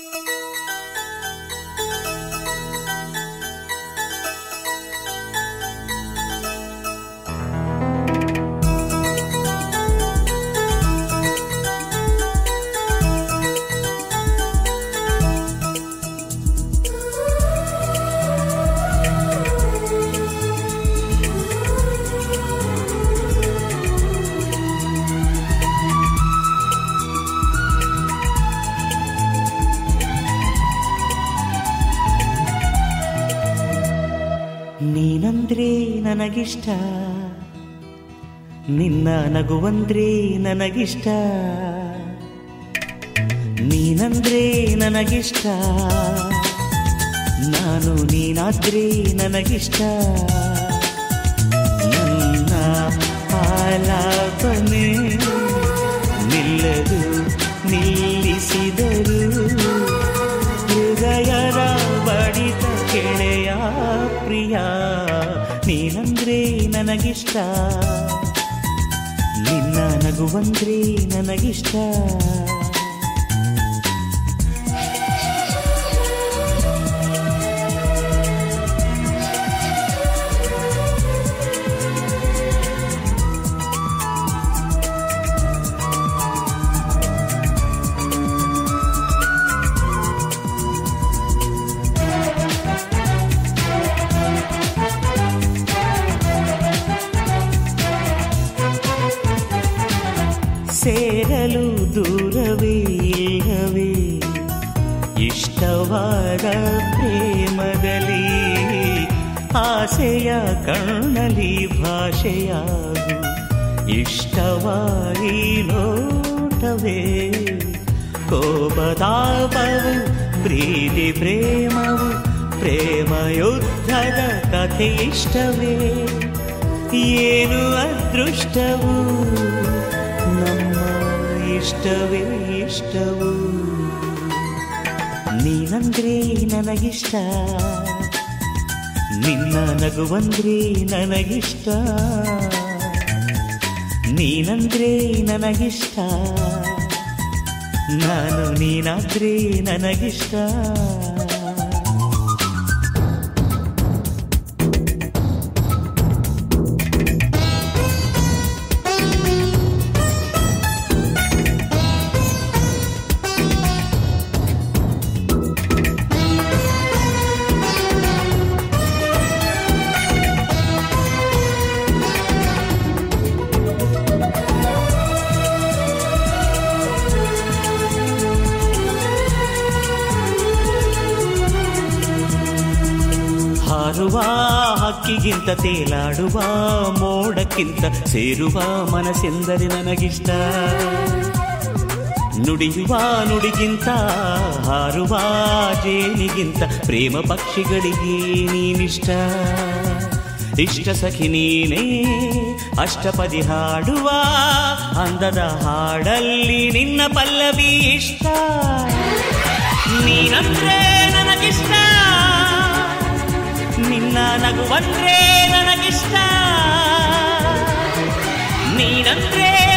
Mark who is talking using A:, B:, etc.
A: ನೀನಂದ್ರೆ ನನಗಿಷ್ಟ ನಿನ್ನ ನಗುವಂದ್ರೆ ನನಗಿಷ್ಟ ನೀನಂದ್ರೆ ನನಗಿಷ್ಟ ನಾನು ನೀನಾದ್ರೆ ನನಗಿಷ್ಟ ನನ್ನ ಆಲಾಪನೆ ನಿಲ್ಲದು ನಿಲ್ಲಿಸಿದರು ಹೃದಯದ ಬಡಿತ ಕೆಳೆಯ ಪ್ರಿಯ ನೀನಂದ್ರೆ ನನಗಿಷ್ಟ ನಿನ್ನ ನಗುವಂದ್ರೆ ನನಗಿಷ್ಟ ಸೇರಲು ದೂರವೇ ಇಲ್ಲವೇ ಇಷ್ಟವಾದ ಪ್ರೇಮದಲ್ಲಿ ಆಸೆಯ ಕಣ್ಣಲ್ಲಿ ಭಾಷೆಯಾಗು ಇಷ್ಟವಾಗಿ ನೋಟವೇ ಕೋಪತಾಪವು ಪ್ರೀತಿ ಪ್ರೇಮವು ಪ್ರೇಮ ಯುದ್ಧದ ಕಥೆ ಇಷ್ಟವೇ ಏನು ಅದೃಷ್ಟವು ನಮ್ಮ ಇಷ್ಟವೇ ಇಷ್ಟವು ನೀನಂದ್ರೆ ನನಗಿಷ್ಟ ನಿನ್ನ ನಗುವಂದ್ರೆ ನನಗಿಷ್ಟ ನೀನಂದ್ರೆ ನನಗಿಷ್ಟ ನಾನು ನೀನಾದ್ರೆ ನನಗಿಷ್ಟ ಹಾರುವ ಹಕ್ಕಿಗಿಂತ ತೇಲಾಡುವ ಮೋಡಕ್ಕಿಂತ ಸೇರುವ ಮನಸ್ಸೆಂದರೆ ನನಗಿಷ್ಟ ನುಡಿಯುವ ನುಡಿಗಿಂತ ಹಾರುವ ಜೇನಿಗಿಂತ ಪ್ರೇಮ ಪಕ್ಷಿಗಳಿಗೆ ನೀನಿಷ್ಟ ಇಷ್ಟ ಸಖಿ ನೀನೇ ಅಷ್ಟಪದಿ ಹಾಡುವ ಅಂದದ ಹಾಡಲ್ಲಿ ನಿನ್ನ ಪಲ್ಲವಿ ಇಷ್ಟ ನೀನಂದ್ರೆ ನನಗಿಷ್ಟ ನಿನ್ನ ನಗುವಂದ್ರೆ ನನಗಿಷ್ಟ ನೀನಂದ್ರೆ